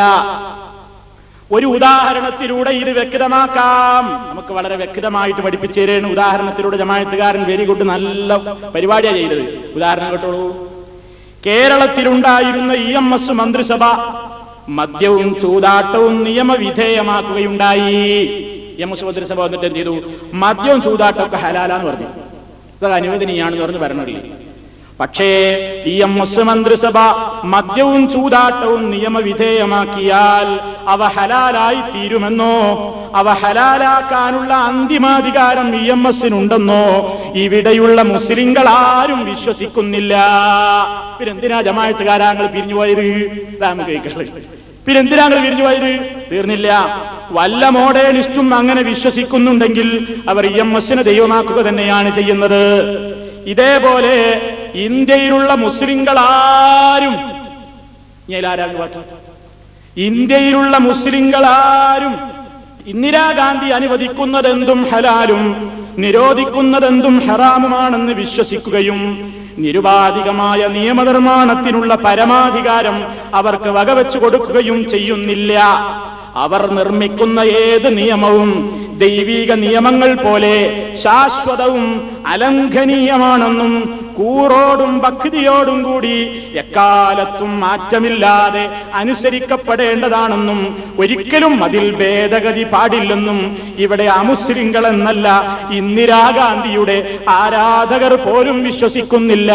S1: ഒരു ഉദാഹരണത്തിലൂടെ ഇത് വ്യക്തമാക്കാം നമുക്ക് വളരെ വ്യക്തമായിട്ട് പഠിപ്പിച്ചു തരുന്ന ഉദാഹരണത്തിലൂടെ ജമായത്തുകാരൻ വെരി ഗുഡ് നല്ല പരിപാടിയാണ് ചെയ്തത് ഉദാഹരണം കേട്ടോളൂ കേരളത്തിലുണ്ടായിരുന്ന ഇ എം എസ് മന്ത്രിസഭ മദ്യവും ചൂതാട്ടവും നിയമവിധേയമാക്കുകയുണ്ടായി ഇ എം എസ് മന്ത്രിസഭ വന്നിട്ട് എന്ത് ചെയ്തു മദ്യവും ചൂതാട്ടവും ഒക്കെ ഹലാലാന്ന് പറഞ്ഞു ഇതൊക്കെ അനുവദനീയാണെന്ന് പറഞ്ഞ് ഭരണമില്ലേ പക്ഷേ ഈ എം എസ് മന്ത്രിസഭ മദ്യവും ചൂതാട്ടവും നിയമവിധേയമാക്കിയാൽ അവ ഹലാലായി തീരുമെന്നോ അവ ഹലാലാക്കാനുള്ള അന്തിമാധികാരം ഇ എം എസിനുണ്ടെന്നോ ഇവിടെയുള്ള മുസ്ലിങ്ങൾ ആരും വിശ്വസിക്കുന്നില്ല പിന്നെന്തിനാ ജമായത്തുകാരാങ്ങൾ പിരിഞ്ഞുപോയത് രാമകൈകൾ പിന്നെന്തിനാങ്ങൾ പിരിഞ്ഞുപോയത് തീർന്നില്ല വല്ല മോഡേണിസ്റ്റും അങ്ങനെ വിശ്വസിക്കുന്നുണ്ടെങ്കിൽ അവർ ഇ എം എസിനെ ദൈവമാക്കുക തന്നെയാണ് ചെയ്യുന്നത് ഇതേപോലെ ഇന്ത്യയിലുള്ള മുസ്ലിങ്ങളാരും ഞാനാരാണ് പാട്ട് ഇന്ത്യയിലുള്ള മുസ്ലിങ്ങളാരും ഇന്ദിരാഗാന്ധി അനുവദിക്കുന്നതെന്തും ഹലാലും നിരോധിക്കുന്നതെന്തും ഹറാമുമാണെന്ന് വിശ്വസിക്കുകയും നിരുപാധികമായ നിയമനിർമ്മാണത്തിനുള്ള പരമാധികാരം അവർക്ക് വകവെച്ചു കൊടുക്കുകയും ചെയ്യുന്നില്ല അവർ നിർമ്മിക്കുന്ന ഏത് നിയമവും ദൈവിക നിയമങ്ങൾ പോലെ ശാശ്വതവും അലംഘനീയമാണെന്നും കൂറോടും ഭക്തിയോടും കൂടി എക്കാലത്തും മാറ്റമില്ലാതെ അനുസരിക്കപ്പെടേണ്ടതാണെന്നും ഒരിക്കലും അതിൽ ഭേദഗതി പാടില്ലെന്നും ഇവിടെ അമുസ്ലിങ്ങൾ എന്നല്ല ഇന്ദിരാഗാന്ധിയുടെ ആരാധകർ പോലും വിശ്വസിക്കുന്നില്ല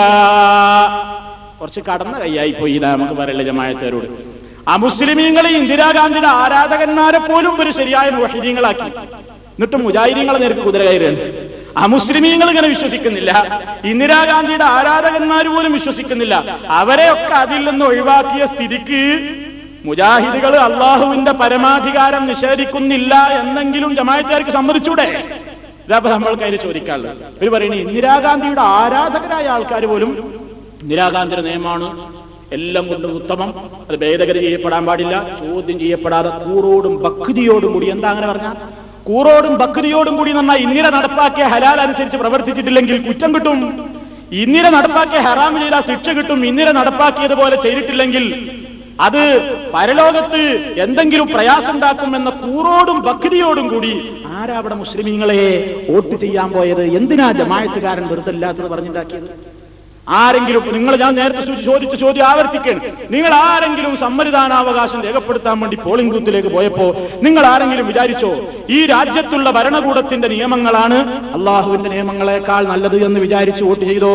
S1: കുറച്ച് കടന്ന കൈയായി പോയി ഇതാ നമുക്ക് പറയല്ലേ ജമായത്തേരോട് അമുസ്ലിമീങ്ങളെ ഇന്ദിരാഗാന്ധിയുടെ ആരാധകന്മാരെ പോലും ഒരു ശരിയായ മുഹീദീങ്ങളാക്കി എന്നിട്ടും മുജാഹിദീങ്ങളെ നേർക്ക് കുതിര കയറുകയാണ് അമുസ്ലിമീങ്ങൾ ഇങ്ങനെ വിശ്വസിക്കുന്നില്ല ഇന്ദിരാഗാന്ധിയുടെ ആരാധകന്മാർ പോലും വിശ്വസിക്കുന്നില്ല അവരെയൊക്കെ അതിൽ നിന്ന് ഒഴിവാക്കിയ സ്ഥിതിക്ക് മുജാഹിദുകൾ അള്ളാഹുവിന്റെ പരമാധികാരം നിഷേധിക്കുന്നില്ല എന്നെങ്കിലും ജമായത്തുകാർക്ക് സമ്മതിച്ചൂടെ ഇതാ നമ്മൾ കയ്യിൽ ചോദിക്കാറുള്ളത് ഇവർ പറയുന്നത് ഇന്ദിരാഗാന്ധിയുടെ ആരാധകരായ ആൾക്കാർ പോലും ഇന്ദിരാഗാന്ധിയുടെ നിയമമാണ് എല്ലാം കൊണ്ടും ഉത്തമം അത് ഭേദഗതി ചെയ്യപ്പെടാൻ പാടില്ല ചോദ്യം ചെയ്യപ്പെടാതെ കൂറോടും ഭക്തിയോടും കൂടി എന്താ അങ്ങനെ പറഞ്ഞ കൂറോടും ഭക്തിയോടും കൂടി നന്നായി ഇന്ദിര നടപ്പാക്കിയ ഹലാൽ അനുസരിച്ച് പ്രവർത്തിച്ചിട്ടില്ലെങ്കിൽ കുറ്റം കിട്ടും ഇന്ദിര നടപ്പാക്കിയ ഹറാം ചെയ്ത ശിക്ഷ കിട്ടും ഇന്ദിര നടപ്പാക്കിയതുപോലെ ചെയ്തിട്ടില്ലെങ്കിൽ അത് പരലോകത്ത് എന്തെങ്കിലും പ്രയാസം ഉണ്ടാക്കും എന്ന കൂറോടും ഭക്തിയോടും കൂടി ആരാ അവിടെ മുസ്ലിമീങ്ങളെ വോട്ട് ചെയ്യാൻ പോയത് എന്തിനാ ജമായത്തുകാരൻ വെറുതെ ഇല്ലാത്തത് പറഞ്ഞുണ്ടാക്കിയത് ആരെങ്കിലും നിങ്ങൾ ഞാൻ നേരത്തെ സൂചി- ചോദിച്ച ചോദ്യം ആവർത്തിക്കുകയാണ് നിങ്ങൾ ആരെങ്കിലും സമ്മതിദാനാവകാശം രേഖപ്പെടുത്താൻ വേണ്ടി പോളിംഗ് ബൂത്തിലേക്ക് പോയപ്പോ നിങ്ങൾ ആരെങ്കിലും വിചാരിച്ചോ ഈ രാജ്യത്തുള്ള ഭരണകൂടത്തിന്റെ നിയമങ്ങളാണ് അള്ളാഹുവിന്റെ നിയമങ്ങളെക്കാൾ നല്ലത് എന്ന് വിചാരിച്ച് വോട്ട് ചെയ്തോ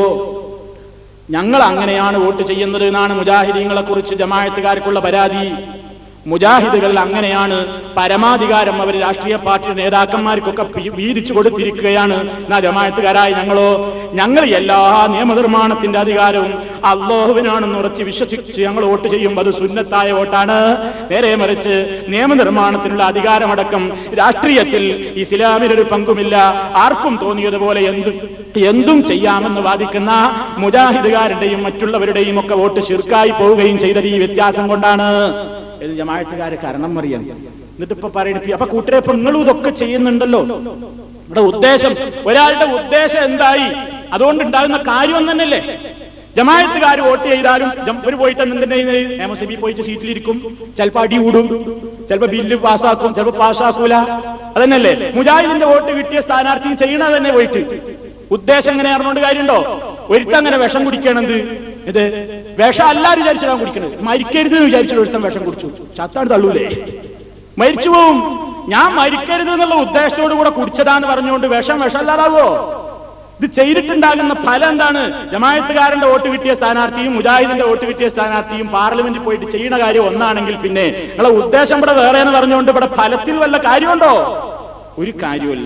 S1: ഞങ്ങൾ അങ്ങനെയാണ് വോട്ട് ചെയ്യുന്നത് എന്നാണ് മുജാഹിദീങ്ങളെ കുറിച്ച് ജമായത്തുകാർക്കുള്ള പരാതി മുജാഹിദുകൾ അങ്ങനെയാണ് പരമാധികാരം അവർ രാഷ്ട്രീയ പാർട്ടി നേതാക്കന്മാർക്കൊക്കെ പി- വീതിച്ചു കൊടുത്തിരിക്കുകയാണ് എന്നാ ജമായത്തുകാരായ ഞങ്ങളോ ഞങ്ങൾ എല്ലാ നിയമനിർമ്മാണത്തിന്റെ അധികാരവും അള്ളാഹുവിനാണെന്ന് ഉറച്ച് വിശ്വസിച്ച് ഞങ്ങൾ വോട്ട് ചെയ്യും അത് സുന്നത്തായ വോട്ടാണ് നേരെ മറിച്ച് നിയമനിർമ്മാണത്തിനുള്ള അധികാരമടക്കം രാഷ്ട്രീയത്തിൽ ഇസ്ലാമിനൊരു പങ്കുമില്ല ആർക്കും തോന്നിയതുപോലെ എന്തും എന്തും ചെയ്യാമെന്ന് വാദിക്കുന്ന മുജാഹിദുകാരുടെയും മറ്റുള്ളവരുടെയും ഒക്കെ വോട്ട് ശിർക്കായി പോവുകയും ചെയ്തത് ഈ വ്യത്യാസം കൊണ്ടാണ് ഇത് ജമാഴത്തുകാരെ കാരണം അറിയാം എന്നിട്ട് ഇപ്പൊ പറയുന്നത് അപ്പൊ കൂട്ടരെ ഇപ്പൊ നിങ്ങളും ഇതൊക്കെ ചെയ്യുന്നുണ്ടല്ലോ ഇവിടെ ഉദ്ദേശം ഒരാളുടെ ഉദ്ദേശം എന്തായി അതുകൊണ്ട് ഉണ്ടാകുന്ന കാര്യം തന്നെയല്ലേ ജമായത്തുകാർ വോട്ട് ചെയ്താലും ജം- ഇവര് പോയിട്ട് എന്തിന്റെ നിയമസഭയിൽ പോയിട്ട് സീറ്റിലിരിക്കും ചിലപ്പോ അടി കൂടും ചിലപ്പോ ബില്ല് പാസ്സാക്കും ചിലപ്പോ പാസ്സാക്കൂല അതന്നെയല്ലേ മുജാഹിദിന്റെ വോട്ട് കിട്ടിയ സ്ഥാനാർത്ഥി ചെയ്യണത് തന്നെ പോയിട്ട് ഉദ്ദേശം എങ്ങനെ അറിഞ്ഞോണ്ട് കാര്യമുണ്ടോ ഒരുത്തൻ അങ്ങനെ വിഷം കുടിക്കണത് ഇത് വിഷം എല്ലാരും വിചാരിച്ചിട്ടാണ് കുടിക്കണത് മരിക്കരുത് എന്ന് വിചാരിച്ചിട്ട് ഒരുത്തൻ വിഷം കുടിച്ചു ചത്താണ് തള്ളൂലേ മരിച്ചു പോവും ഞാൻ മരിക്കരുത് എന്നുള്ള ഉദ്ദേശത്തോടു കൂടെ കുടിച്ചതാന്ന് പറഞ്ഞുകൊണ്ട് വിഷം വിഷമല്ലാതാവോ ഇത് ചെയ്തിട്ടുണ്ടാകുന്ന ഫലം എന്താണ് ജമായത്തുകാരന്റെ വോട്ട് കിട്ടിയ സ്ഥാനാർത്ഥിയും മുജാഹിദിന്റെ വോട്ട് കിട്ടിയ സ്ഥാനാർത്ഥിയും പാർലമെന്റിൽ പോയിട്ട് ചെയ്യുന്ന കാര്യം ഒന്നാണെങ്കിൽ പിന്നെ നിങ്ങളെ ഉദ്ദേശം ഇവിടെ വേറെ എന്ന് പറഞ്ഞുകൊണ്ട് ഇവിടെ ഫലത്തിൽ വല്ല കാര്യമുണ്ടോ ഒരു കാര്യമില്ല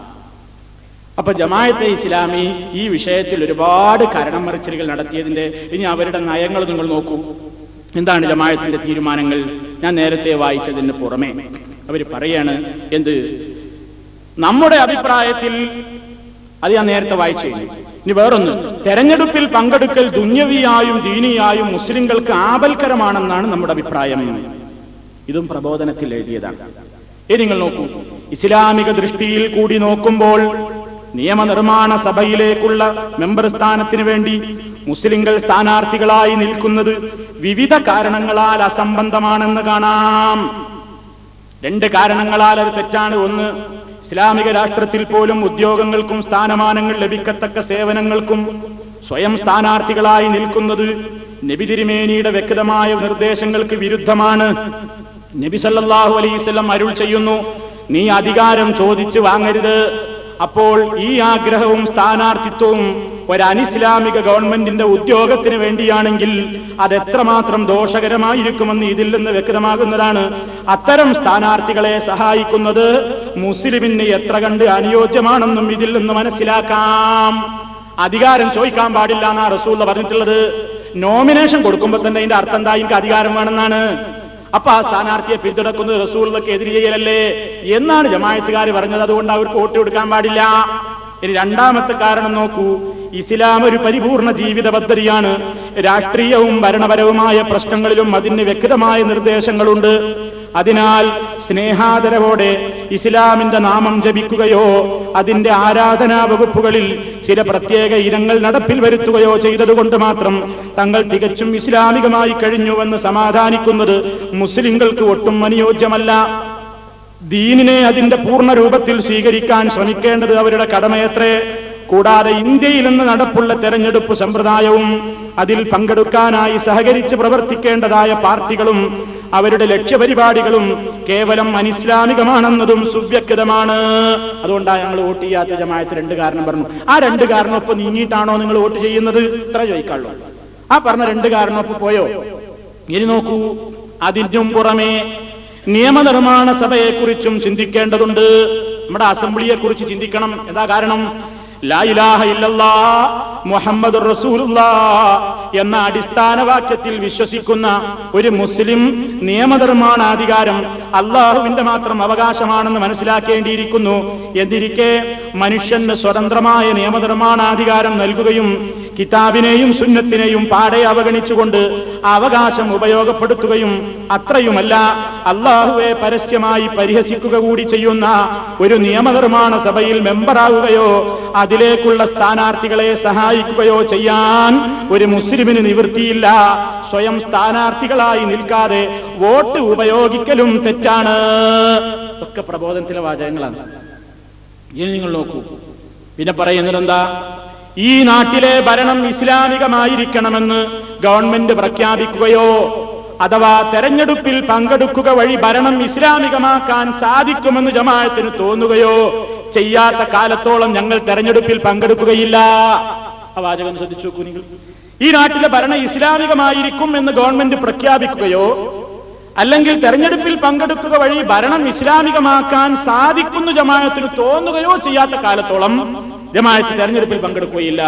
S1: അപ്പൊ ജമായത്തെ ഇസ്ലാമി ഈ വിഷയത്തിൽ ഒരുപാട് കരണം മറിച്ചിലുകൾ നടത്തിയതിന്റെ ഇനി അവരുടെ നയങ്ങൾ നിങ്ങൾ നോക്കൂ എന്താണ് ജമായത്തിന്റെ തീരുമാനങ്ങൾ ഞാൻ നേരത്തെ വായിച്ചതിന് പുറമെ അവർ പറയാണ് എന്ത് നമ്മുടെ അഭിപ്രായത്തിൽ അത് ഞാൻ നേരത്തെ വായിച്ചു കഴിഞ്ഞു ഇനി വേറൊന്ന് തെരഞ്ഞെടുപ്പിൽ പങ്കെടുക്കൽ ദുന്യവിയായും ദീനിയായും മുസ്ലിങ്ങൾക്ക് ആപൽക്കരമാണെന്നാണ് നമ്മുടെ അഭിപ്രായം ഇതും പ്രബോധനത്തിൽ എഴുതിയതാണ് ഇനി നിങ്ങൾ നോക്കൂ ഇസ്ലാമിക ദൃഷ്ടിയിൽ കൂടി നോക്കുമ്പോൾ നിയമനിർമ്മാണ സഭയിലേക്കുള്ള മെമ്പർ സ്ഥാനത്തിന് വേണ്ടി മുസ്ലിങ്ങൾ സ്ഥാനാർത്ഥികളായി നിൽക്കുന്നത് വിവിധ കാരണങ്ങളാൽ അസംബന്ധമാണെന്ന് കാണാം രണ്ട് കാരണങ്ങളാൽ അത് തെറ്റാണ് ഒന്ന് ഇസ്ലാമിക രാഷ്ട്രത്തിൽ പോലും ഉദ്യോഗങ്ങൾക്കും സ്ഥാനമാനങ്ങൾ ലഭിക്കത്തക്ക സേവനങ്ങൾക്കും സ്വയം സ്ഥാനാർത്ഥികളായി നിൽക്കുന്നത് നബി തിരുമേനിയുടെ വ്യക്തമായ നിർദ്ദേശങ്ങൾക്ക് വിരുദ്ധമാണ് നബി സല്ലല്ലാഹു അലൈഹി വസല്ലം അരുൾ ചെയ്യുന്നു നീ അധികാരം ചോദിച്ചു വാങ്ങരുത് അപ്പോൾ ഈ ആഗ്രഹവും സ്ഥാനാർത്ഥിത്വവും ഒരു അനിസ്ലാമിക ഗവൺമെന്റിന്റെ ഉദ്യോഗത്തിന് വേണ്ടിയാണെങ്കിൽ അത് എത്രമാത്രം ദോഷകരമായിരിക്കുമെന്ന് ഇതിൽ നിന്ന് വ്യക്തമാകുന്നതാണ് അത്തരം സ്ഥാനാർത്ഥികളെ സഹായിക്കുന്നത് മുസ്ലിമിന് എത്ര കണ്ട് അനുയോജ്യമാണെന്നും ഇതിൽ നിന്ന് മനസ്സിലാക്കാം അധികാരം ചോദിക്കാൻ പാടില്ല എന്നാ റസൂൽ പറഞ്ഞിട്ടുള്ളത് നോമിനേഷൻ കൊടുക്കുമ്പോൾ തന്നെ അതിന്റെ അർത്ഥം എന്താ എനിക്ക് അധികാരം വേണമെന്നാണ് അപ്പൊ ആ സ്ഥാനാർത്ഥിയെ പിന്തുണക്കുന്നത് റസൂലിനൊക്കെ എതിര് ചെയ്യലല്ലേ എന്നാണ് ജമായത്തുകാർ പറഞ്ഞത് അതുകൊണ്ട് അവർക്ക് വോട്ട് കൊടുക്കാൻ പാടില്ല ഇനി രണ്ടാമത്തെ കാരണം നോക്കൂ ഇസ്ലാം ഒരു പരിപൂർണ ജീവിത പദ്ധതിയാണ് രാഷ്ട്രീയവും ഭരണപരവുമായ പ്രശ്നങ്ങളിലും അതിന് വ്യക്തമായ നിർദ്ദേശങ്ങളുണ്ട് അതിനാൽ സ്നേഹാദരവോടെ ഇസ്ലാമിന്റെ നാമം ജപിക്കുകയോ അതിന്റെ ആരാധനാ വകുപ്പുകളിൽ ചില പ്രത്യേക ഇനങ്ങൾ നടപ്പിൽ വരുത്തുകയോ ചെയ്തതുകൊണ്ട് മാത്രം തങ്ങൾ തികച്ചും ഇസ്ലാമികമായി കഴിഞ്ഞുവെന്ന് സമാധാനിക്കുന്നത് മുസ്ലിങ്ങൾക്ക് ഒട്ടും അനുയോജ്യമല്ല ദീനിനെ അതിന്റെ പൂർണ്ണ രൂപത്തിൽ സ്വീകരിക്കാൻ ശ്രമിക്കേണ്ടത് അവരുടെ കടമയത്രേ കൂടാതെ ഇന്ത്യയിൽ നിന്ന് നടപ്പുള്ള തെരഞ്ഞെടുപ്പ് സമ്പ്രദായവും അതിൽ പങ്കെടുക്കാനായി സഹകരിച്ച് പ്രവർത്തിക്കേണ്ടതായ പാർട്ടികളും അവരുടെ ലക്ഷ്യപരിപാടികളും കേവലം അനിസ്ലാമികമാണെന്നതും സുവ്യക്തമാണ് അതുകൊണ്ടാണ് ഞങ്ങൾ വോട്ട് ചെയ്യാത്ത ജമായത്ത് രണ്ട് കാരണം പറഞ്ഞു ആ രണ്ട് കാരണം ഇപ്പൊ നീങ്ങിയിട്ടാണോ നിങ്ങൾ വോട്ട് ചെയ്യുന്നത് ഇത്ര ചോദിക്കാള്ളൂ ആ പറഞ്ഞ രണ്ട് കാരണം ഇപ്പൊ പോയോ ഇനി നോക്കൂ അതിനും പുറമെ നിയമനിർമ്മാണ സഭയെ കുറിച്ചും ചിന്തിക്കേണ്ടതുണ്ട് നമ്മുടെ അസംബ്ലിയെ കുറിച്ച് ചിന്തിക്കണം എന്താ കാരണം ലാ ഇലാഹ ഇല്ലല്ലാ മുഹമ്മദ് റസൂലുള്ളാ എന്ന അടിസ്ഥാന വാക്യത്തിൽ വിശ്വസിക്കുന്ന ഒരു മുസ്ലിം നിയമനിർമ്മാണാധികാരം അള്ളാഹുവിന്റെ മാത്രം അവകാശമാണെന്ന് മനസ്സിലാക്കേണ്ടിയിരിക്കുന്നു എന്നിരിക്കെ മനുഷ്യന് സ്വതന്ത്രമായ നിയമനിർമ്മാണാധികാരം നൽകുകയും കിതാബിനെയും സുന്നത്തിനെയും പാടെ അവഗണിച്ചുകൊണ്ട് ആ അവകാശം ഉപയോഗപ്പെടുത്തുകയും അത്രയുമല്ല അള്ളാഹുവെ പരസ്യമായി പരിഹസിക്കുക കൂടി ചെയ്യുന്ന ഒരു നിയമനിർമ്മാണ സഭയിൽ മെമ്പറാവുകയോ അതിലേക്കുള്ള സ്ഥാനാർത്ഥികളെ സഹായിക്കുകയോ ചെയ്യാൻ ഒരു മുസ്ലിമിന് നിവൃത്തിയില്ല സ്വയം സ്ഥാനാർത്ഥികളായി നിൽക്കാതെ വോട്ട് ഉപയോഗിക്കലും തെറ്റാണ് ഒക്കെ പ്രബോധനത്തിലെ വാചകങ്ങളാണ് ഇനി നിങ്ങൾ നോക്കൂ പിന്നെ പറയുന്നത് എന്താ ഈ നാട്ടിലെ ഭരണം ഇസ്ലാമികമായിരിക്കണമെന്ന് ഗവൺമെന്റ് പ്രഖ്യാപിക്കുകയോ അഥവാ തെരഞ്ഞെടുപ്പിൽ പങ്കെടുക്കുക വഴി ഭരണം ഇസ്ലാമികമാക്കാൻ സാധിക്കുമെന്ന് ജമാഅത്തിന് തോന്നുകയോ ചെയ്യാത്ത കാലത്തോളം ഞങ്ങൾ തെരഞ്ഞെടുപ്പിൽ പങ്കെടുക്കുകയില്ല ആ വാചകം ശ്രദ്ധിച്ചു നോക്കൂ നിങ്ങൾ ഈ നാട്ടിലെ ഭരണം ഇസ്ലാമികമായിരിക്കും എന്ന് ഗവൺമെന്റ് പ്രഖ്യാപിക്കുകയോ അല്ലെങ്കിൽ തെരഞ്ഞെടുപ്പിൽ പങ്കെടുക്കുക വഴി ഭരണം ഇസ്ലാമികമാക്കാൻ സാധിക്കുന്നു ജമാഅത്തിന് തോന്നുകയോ ചെയ്യാത്ത കാലത്തോളം ജമാഅത്ത് തെരഞ്ഞെടുപ്പിൽ പങ്കെടുക്കുകയില്ല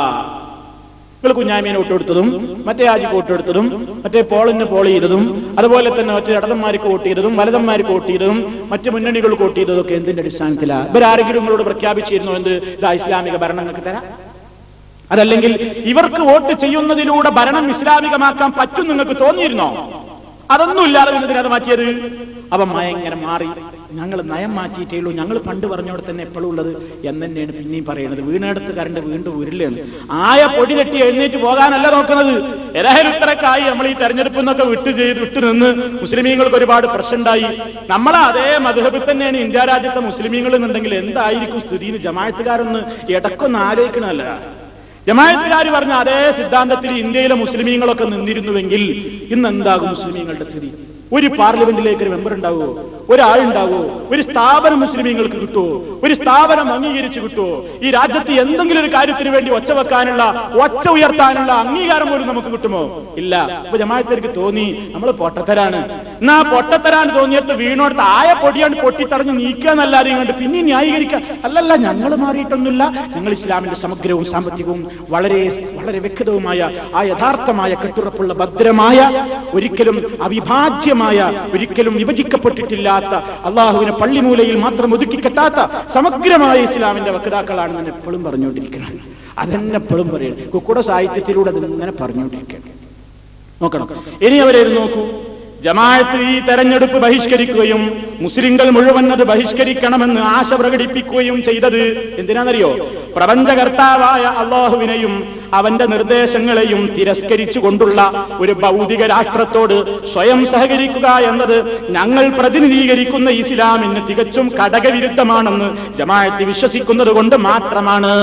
S1: നിങ്ങൾ കുഞ്ഞാമീനെ വോട്ടെടുത്തതും മറ്റേ ആജിക്ക് വോട്ടെടുത്തതും മറ്റേ പോളിന് പോൾ ചെയ്തതും അതുപോലെ തന്നെ മറ്റേ ഇടതന്മാർക്ക് വോട്ട് ചെയ്തതും വലതന്മാർക്ക് വോട്ട് ചെയ്തതും മറ്റു മുന്നണികൾക്ക് വോട്ട് ചെയ്തതും ഒക്കെ എന്തിന്റെ അടിസ്ഥാനത്തിലാണ് ഇവരാരെങ്കിലും നിങ്ങളോട് പ്രഖ്യാപിച്ചിരുന്നു എന്ത് ഇതാ ഇസ്ലാമിക ഭരണം നിങ്ങൾക്ക് തരാം അതല്ലെങ്കിൽ ഇവർക്ക് വോട്ട് ചെയ്യുന്നതിലൂടെ ഭരണം ഇസ്ലാമികമാക്കാൻ പറ്റും നിങ്ങൾക്ക് തോന്നിയിരുന്നോ അതൊന്നും ഇല്ലാതെ പിന്നെ ഇതിനത് മാറ്റിയത് അവൻ മയങ്ങനെ മാറി ഞങ്ങൾ നയം മാറ്റിയിട്ടേ ഉള്ളൂ ഞങ്ങൾ പണ്ട് പറഞ്ഞോടെ തന്നെ എപ്പോഴും ഉള്ളത് എന്ന് തന്നെയാണ് പിന്നെയും പറയുന്നത് വീണെടുത്ത് കരണ്ട് വീണ്ടും ഉരുളാണ് ആയ പൊടി തട്ടി എഴുന്നേറ്റ് പോകാനല്ല നോക്കുന്നത് ഏതായാലും ഇത്രക്കായി നമ്മൾ ഈ തെരഞ്ഞെടുപ്പ് നിന്നൊക്കെ വിട്ട് ചെയ്ത് വിട്ടു നിന്ന് മുസ്ലിമീങ്ങൾക്ക് ഒരുപാട് പ്രശ്നമുണ്ടായി നമ്മളെ അതേ മധുഹബിൽ തന്നെയാണ് ഇന്ത്യ രാജ്യത്തെ മുസ്ലിമീങ്ങൾ എന്നുണ്ടെങ്കിൽ എന്തായിരിക്കും സ്ഥിതി എന്ന് ജമാഅത്തുകാരൊന്ന് ഇടക്കൊന്ന് ആലോചിക്കണമല്ല ജമാഅത്തുകാർ പറഞ്ഞ അതേ സിദ്ധാന്തത്തിൽ ഇന്ത്യയിലെ മുസ്ലിമീങ്ങളൊക്കെ നിന്നിരുന്നുവെങ്കിൽ ഇന്ന് എന്താകും മുസ്ലിമീങ്ങളുടെ സ്ഥിതി ഒരു പാർലമെന്റിലേക്ക് ഒരു മെമ്പർ ഉണ്ടാവുമോ ഒരാളുണ്ടാവോ ഒരു സ്ഥാപനം മുസ്ലിമീങ്ങൾക്ക് കിട്ടുമോ ഒരു സ്ഥാപനം അംഗീകരിച്ചു കിട്ടുമോ ഈ രാജ്യത്ത് എന്തെങ്കിലും ഒരു കാര്യത്തിന് വേണ്ടി ഒച്ച വെക്കാനുള്ള ഒച്ച ഉയർത്താനുള്ള അംഗീകാരം പോലും നമുക്ക് കിട്ടുമോ ഇല്ല ഇപ്പൊ ജമാഅത്തേക്ക് തോന്നി നമ്മൾ പൊട്ടത്തരാണ് എന്നാ പൊട്ടത്തരാണ് തോന്നിയത്ത് വീണോടത്ത് ആയ പൊടിയാണ് പൊട്ടിത്തടഞ്ഞ് നീക്കുക എന്നല്ലാതെ ഇങ്ങോട്ട് പിന്നെ ന്യായീകരിക്കുക അല്ലല്ല ഞങ്ങൾ മാറിയിട്ടൊന്നുമില്ല ഞങ്ങൾ ഇസ്ലാമിന്റെ സമഗ്രവും സാമ്പത്തികവും വളരെ വളരെ വ്യക്തവുമായ ആ യഥാർത്ഥമായ കെട്ടുറപ്പുള്ള ഭദ്രമായ ഒരിക്കലും അവിഭാജ്യമായ ഒരിക്കലും വിഭജിക്കപ്പെട്ടിട്ടില്ലാത്ത അള്ളാഹുവിനെ പള്ളിമൂലയിൽ മാത്രം ഒതുക്കി കെട്ടാത്ത സമഗ്രമായ ഇസ്ലാമിന്റെ വക്താക്കളാണ് ഞാൻ എപ്പോഴും പറഞ്ഞുകൊണ്ടിരിക്കുന്നത് അതെന്നെ എപ്പോഴും പറയുന്നത് കുക്കുട സാഹിത്യത്തിലൂടെ അതിങ്ങനെ പറഞ്ഞുകൊണ്ടിരിക്കുകയാണ് നോക്കണം ഇനി അവരെ നോക്കൂ ജമാഅത്ത് ഈ തെരഞ്ഞെടുപ്പ് ബഹിഷ്കരിക്കുകയും മുസ്ലിങ്ങൾ മുഴുവൻ അത് ബഹിഷ്കരിക്കണമെന്ന് ആശ പ്രകടിപ്പിക്കുകയും ചെയ്തത് എന്തിനാണെന്നറിയോ പ്രപഞ്ചകർത്താവായ അള്ളാഹുവിനെയും അവന്റെ നിർദ്ദേശങ്ങളെയും തിരസ്കരിച്ചുകൊണ്ടുള്ള ഒരു ഭൗതിക രാഷ്ട്രത്തോട് സ്വയം സഹകരിക്കുക എന്നത് ഞങ്ങൾ പ്രതിനിധീകരിക്കുന്ന ഇസ്ലാമിന് തികച്ചും ഘടകവിരുദ്ധമാണെന്ന് ജമാഅത്ത് വിശ്വസിക്കുന്നത് കൊണ്ട് മാത്രമാണ്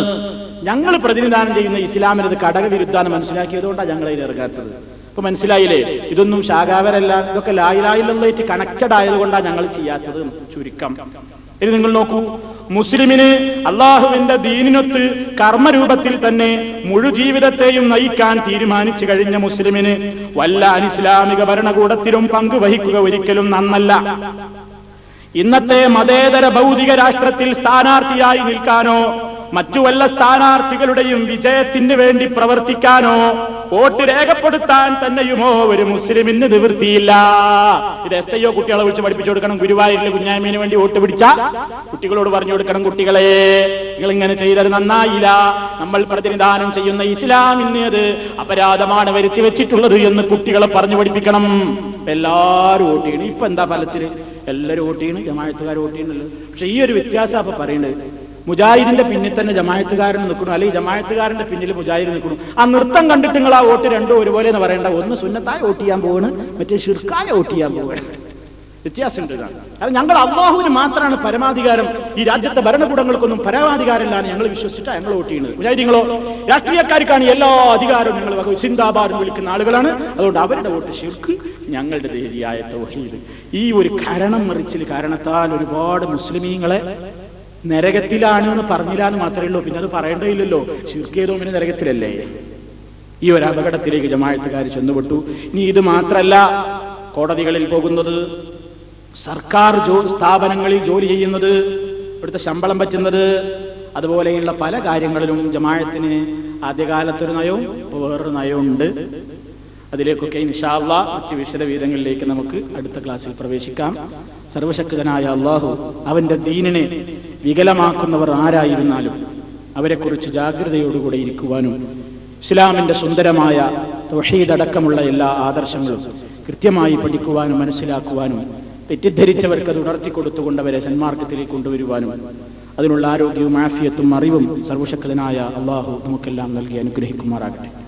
S1: ഞങ്ങൾ പ്രതിനിധാനം ചെയ്യുന്ന ഇസ്ലാമിന് ഇത് ഘടകവിരുദ്ധാണ് മനസ്സിലാക്കിയതുകൊണ്ടാണ് ഞങ്ങൾ അതിൽ ഇറങ്ങാത്തത് ഇപ്പൊ മനസ്സിലായില്ലേ ഇതൊന്നും ശാഖാവരല്ല ഇതൊക്കെ ലായിലായില്ലായിട്ട് കണക്റ്റഡ് ആയതുകൊണ്ടാണ് ഞങ്ങൾ ചെയ്യാത്തത് ചുരുക്കം ഇനി നിങ്ങൾ നോക്കൂ മുസ്ലിമിന് അള്ളാഹുവിന്റെ ദീനിനൊത്ത് കർമ്മരൂപത്തിൽ തന്നെ മുഴു ജീവിതത്തെയും നയിക്കാൻ തീരുമാനിച്ചു കഴിഞ്ഞ മുസ്ലിമിന് വല്ല അനിസ്ലാമിക ഭരണകൂടത്തിലും പങ്കുവഹിക്കുക ഒരിക്കലും നന്നല്ല ഇന്നത്തെ മതേതര ഭൗതിക രാഷ്ട്രത്തിൽ സ്ഥാനാർത്ഥിയായി നിൽക്കാനോ മറ്റു വല്ല സ്ഥാനാർത്ഥികളുടെയും വിജയത്തിന് വേണ്ടി പ്രവർത്തിക്കാനോ വോട്ട് രേഖപ്പെടുത്താൻ തന്നെയുമോ ഒരു മുസ്ലിമിന് നിവൃത്തിയില്ല ഇത് എസ് ഐ ഒ കുട്ടികളെ വിളിച്ച് പഠിപ്പിച്ചു കൊടുക്കണം ഗുരുവായൂരിലെ കുഞ്ഞായ്മീന് വേണ്ടി വോട്ട് പിടിച്ച കുട്ടികളോട് പറഞ്ഞു കൊടുക്കണം കുട്ടികളെ നിങ്ങൾ ഇങ്ങനെ ചെയ്തത് നന്നായില്ല നമ്മൾ പ്രതിനിധാനം ചെയ്യുന്ന ഇസ്ലാമിന് അത് അപരാധമാണ് വരുത്തി വെച്ചിട്ടുള്ളത് എന്ന് കുട്ടികളെ പറഞ്ഞു പഠിപ്പിക്കണം എല്ലാവരും വോട്ട് ചെയ്യണം ഇപ്പൊ എന്താ ഫലത്തില് എല്ലാവരും വോട്ട് ചെയ്യണം ജമായത്തുകാർ വോട്ട് ചെയ്യണല്ലോ പക്ഷെ ഈ ഒരു വ്യത്യാസം അപ്പൊ പറയുന്നത് മുജാഹിദിന്റെ പിന്നിൽ തന്നെ ജമായത്തുകാരൻ നിൽക്കണം അല്ലെങ്കിൽ ജമായത്തുകാരന്റെ പിന്നിൽ മുജാഹിദ് നിൽക്കണം ആ നൃത്തം കണ്ടിട്ട് നിങ്ങൾ ആ വോട്ട് രണ്ടും ഒരുപോലെ എന്ന് പറയേണ്ട ഒന്ന് സുന്നത്തായ വോട്ട് ചെയ്യാൻ പോവാണ് മറ്റേ ശിർക്കായ വോട്ട് ചെയ്യാൻ പോവാണ് വ്യത്യാസമുണ്ട് ഇതാണ് കാരണം ഞങ്ങൾ അള്ളാഹുവിന് മാത്രമാണ് പരമാധികാരം ഈ രാജ്യത്തെ ഭരണകൂടങ്ങൾക്കൊന്നും പരമാധികാരമില്ലാന്ന് ഞങ്ങൾ വിശ്വസിച്ചിട്ടാണ് ഞങ്ങൾ വോട്ട് ചെയ്യുന്നത് മുജാഹിദിങ്ങളോ രാഷ്ട്രീയക്കാർക്കാണ് എല്ലാ അധികാരവും ഞങ്ങൾ വക സിന്ദാബാദ് വിളിക്കുന്ന ആളുകളാണ് അതുകൊണ്ട് അവരുടെ വോട്ട് ശിർക്ക് ഞങ്ങളുടെ ദേഹിയായ തൗഹീദ് ഈ ഒരു കരണം മറിച്ചിൽ കാരണത്താൽ ഒരുപാട് മുസ്ലിമീങ്ങളെ നരകത്തിലാണ് എന്ന് പറഞ്ഞില്ല എന്ന് മാത്രമേ ഉള്ളൂ പിന്നെ അത് പറയേണ്ടതില്ലല്ലോ ശിർക്കേതോമിന് നരകത്തിലല്ലേ ഈ ഒരു അപകടത്തിലേക്ക് ജമാഴത്തുകാർ ചെന്നുപെട്ടു ഇനി ഇത് മാത്രല്ല കോടതികളിൽ പോകുന്നത് സർക്കാർ ജോ സ്ഥാപനങ്ങളിൽ ജോലി ചെയ്യുന്നത് ഇവിടുത്തെ ശമ്പളം പറ്റുന്നത് അതുപോലെയുള്ള പല കാര്യങ്ങളിലും ജമാഴത്തിന് ആദ്യകാലത്തൊരു നയവും ഇപ്പോൾ വേറൊരു നയവും ഉണ്ട് അതിലേക്കൊക്കെ ഇൻഷാല്ല മറ്റ് വിശദവിവരങ്ങളിലേക്ക് നമുക്ക് അടുത്ത ക്ലാസ്സിൽ പ്രവേശിക്കാം സർവശക്തനായ അള്ളാഹു അവന്റെ ദീനിനെ വികലമാക്കുന്നവർ ആരായിരുന്നാലും അവരെക്കുറിച്ച് ജാഗ്രതയോടുകൂടെ ഇരിക്കുവാനും ഇസ്ലാമിന്റെ സുന്ദരമായ തൊഹീദ് അടക്കമുള്ള എല്ലാ ആദർശങ്ങളും കൃത്യമായി പഠിക്കുവാനും മനസ്സിലാക്കുവാനും തെറ്റിദ്ധരിച്ചവർക്ക് അത് ഉണർത്തിക്കൊടുത്തുകൊണ്ട് അവരെ സന്മാർഗത്തിലേക്ക് കൊണ്ടുവരുവാനും അതിനുള്ള ആരോഗ്യവും ആഫിയത്തും അറിവും സർവശക്തനായ അള്ളാഹു നമുക്കെല്ലാം നൽകി അനുഗ്രഹിക്കുമാറാകട്ടെ